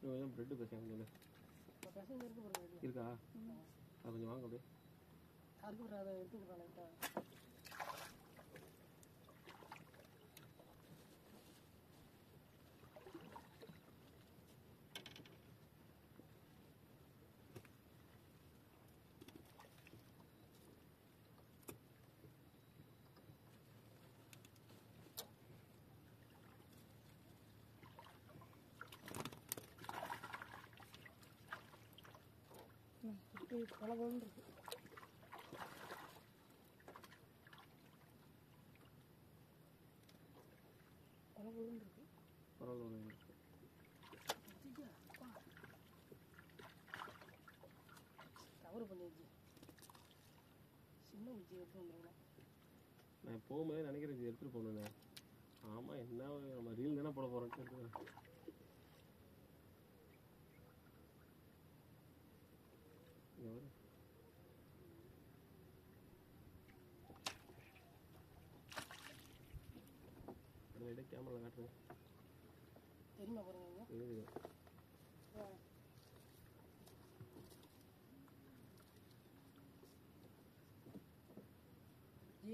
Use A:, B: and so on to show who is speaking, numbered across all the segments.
A: கொஞ்சம் பிரெட்டு பேசுங்க கொஞ்சம்
B: இப்போ பசங்க இருக்கு பாருங்க வெளியே
A: இருக்கா அது கொஞ்சம் வாங்க அப்படியே
B: அதுக்கு ஒரு அதை எடுத்துக்கிறான் லைட்டாக பல பலன் இருக்கு பல பலன் இருக்கு
A: பரவாயில்ல
B: கவர் பண்ணிடுச்சு சின்ன உச்சி எடுத்து வந்துருங்க
A: நான் போகும்போதே நினைக்கிறேன் இது எடுத்துகிட்டு போகணுண்ணே ஆமாம் என்ன நம்ம ரீல் தானே போட போகிறோன்ட்டு எடுத்துக்கிறேன் இங்க பாரு. ஒரு லைட்டாக கேமரா காட்டுறேன்
B: தெரியுமா பாருங்க இங்க
A: இது
B: ஜி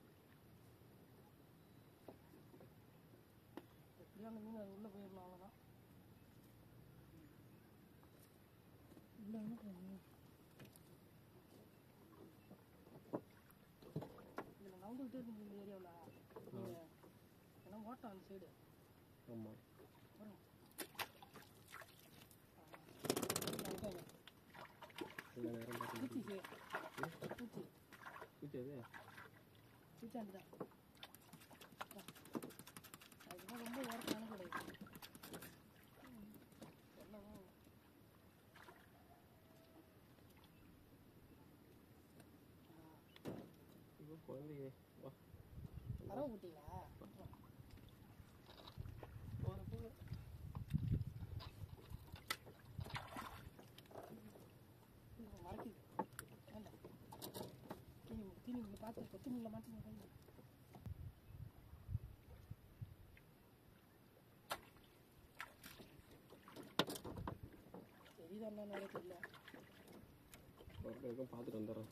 B: எப்படியோ அந்த மீன் அது உள்ளே போயிடணும் அவ்வளோதான் உள்ள என்ன பண்ணுங்க இதில் நவுந்துக்கிட்டே இருக்கு இந்த ஏரியாவில் நீங்கள் ஏன்னா ஓட்டம் அந்த சைடு
A: ஆமாம்
B: வரும்
A: இந்த நேரம் பார்த்து
B: பூச்சி பூச்சி
A: பூச்சி அது
B: பூச்சாண்டி தான் அதுதான் ரொம்ப ஓரத்தான கிடையாது எல்லாம்
A: இப்போ குழந்தையே வா
B: பறவை விட்டீங்களா போகிற போக மறைக்குது வேண்டாம் தீனி தீனி பார்த்து கொத்து மீனில் மாட்டுங்க கையில் தெரியுதா என்னன்னு தெரியல
A: ஒரு வரைக்கும் பார்த்துட்டு வந்துடுறேன்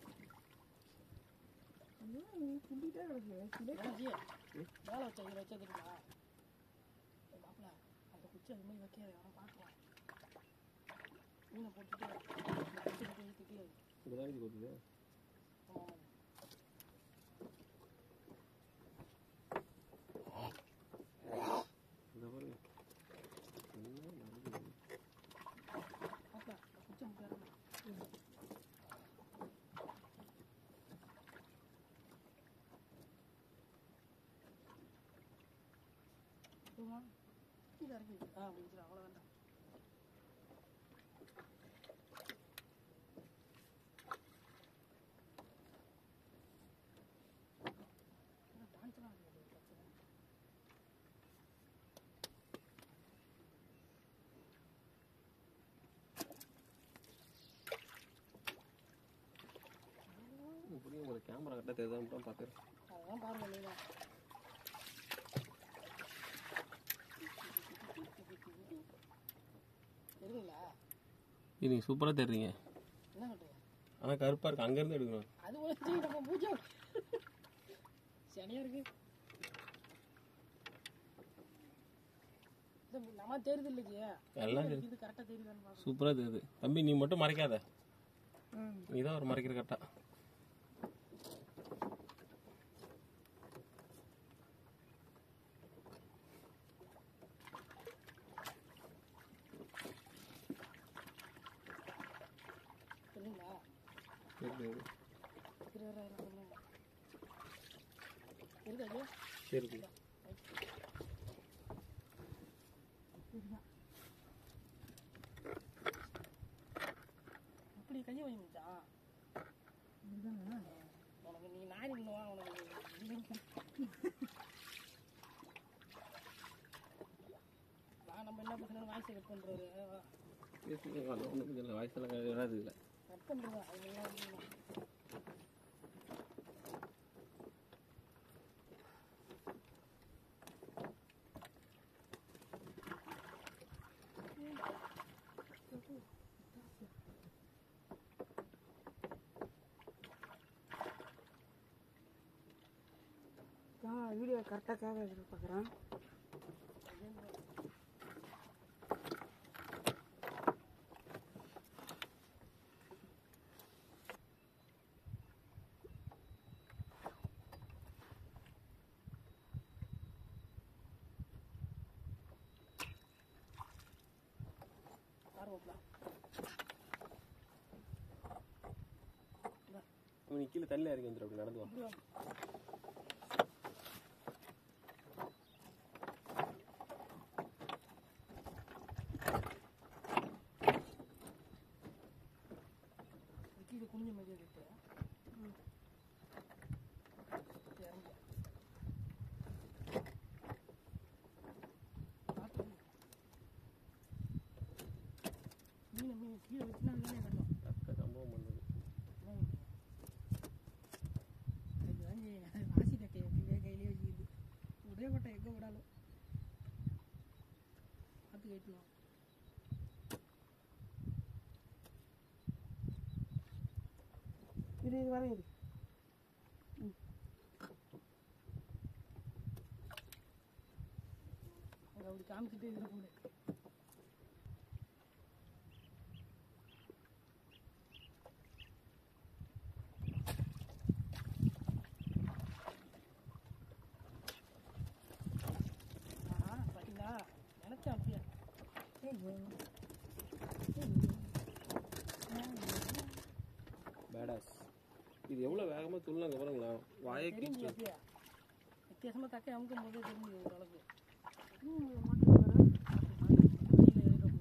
B: துண்டிட்டே கிடக்கு மேலே வச்சா இதில் வச்சா தெரியுமா மாப்பிள்ள அந்த குச்சி அது மாதிரி வைக்காது அவன் பார்க்கலாம் மீனை போட்டுட்டு வச்சுட்டு இழுத்துட்டு
A: இங்கே தான் இது கொடுக்குது
B: ஆமாம்
A: இந்த பாருங்க என்ன நடக்குது
B: மாப்பிள்ள குச்சி முக்கியம் இது இறக்கி ஆ முடிஞ்சிடும் அவ்வளோ வேண்டாம் டான்ஸ்லாம் பிரச்சனை
A: இப்படியும் ஒரு கேமரா கட்ட தெரியாம தான் பார்க்குறேன்
B: அதெல்லாம் பாருங்க நீங்க இருக்குங்களா
A: இது நீங்கள் சூப்பராக தெரியுங்க
B: என்ன கட்டுங்க
A: ஆனால் கருப்பாக இருக்கு அங்கேருந்து எடுக்கணும்
B: அது வச்சு நம்ம பூஜை சனியா இருக்கு இது நம்ம தெரியுது இல்லைஜி
A: எல்லாம் தெரியுது
B: இது கரெக்டாக தெரியுதான்னு பார்க்கணும்
A: சூப்பராக தெரியுது தம்பி நீ மட்டும் மறைக்காத நீ தான் ஒரு மறைக்கிற கரெக்டா
B: தெரியுங்களா
A: சரி
B: இரு இரு இரு சொல்லுங்க இருக்கா ஐயா
A: சரி சரி
B: அப்படி கையை வை மச்சான் உனக்கு நீ நாய் நின்னுவா உனக்கு நான் நம்ம என்ன பிரச்சனை வாய்ஸ் கட் பண்றாரு
A: பேசுங்க ஒன்றும் கொஞ்சம் வாய்ஸெல்லாம் வராது இல்லை
B: கட் பண்றதா அது எல்லாம் ஒண்ணும் இல்ல.
C: கரெக்டாக தேவை எதிர்பார்க்குறேன்
B: யார் ஓப்பலா
A: அவன் கீழே தண்ணி இறங்கி வந்துடும் அப்படி நடந்து வா
B: அப்படியா கீழே குனிஞ்ச மாதிரி இருக்கு இறங்கி பார்த்து மீனை மீன் கீழே வச்சுனா மீனே கட்டும்
A: அக்கா சம்பவம் பண்ணது
B: அதுதான் ராசி கட்டை எப்படியே கையிலே வச்சுக்கிது ஒரே வட்டம் எங்கே விடாலும் பார்த்து கட்டணும்
C: இது இது வரையும் இது
B: அதை அப்படி காமிச்சிட்டு இதில் போடு ஆஹா, பாத்தீங்களா நினைச்சேன் அப்படியே
A: பேடாஸ் இது எவ்வளோ வேகமாக துள்ளாங்க பாருங்களா வாயை
B: தெரிஞ்சு
A: கீச்சு
B: அப்படியே வித்தியாசமா தக்க அமுக்கும் போதே தெரிஞ்சு ஓரளவுக்கு
C: ம், மட்டும் வரேன்
B: கையில் ஏறிடும்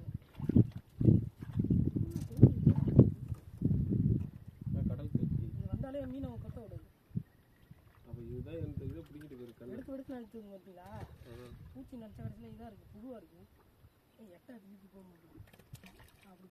A: நான் கடல் கத்தி
B: இது வந்தாலே மீனை கொத்த விடுது
A: அப்போ இதுதான் இந்த இதை பிடிக்கிட்டு இருக்கு கண்ணு
B: எடுத்து எடுத்து நினைச்சுங்க பார்த்தீங்களா
A: அதான்.
B: பூச்சி நினச்ச கடைசியில் இதாக இருக்குது புழுவாக இருக்குது எட்ட திருப்பி போக முடியும் அப்படி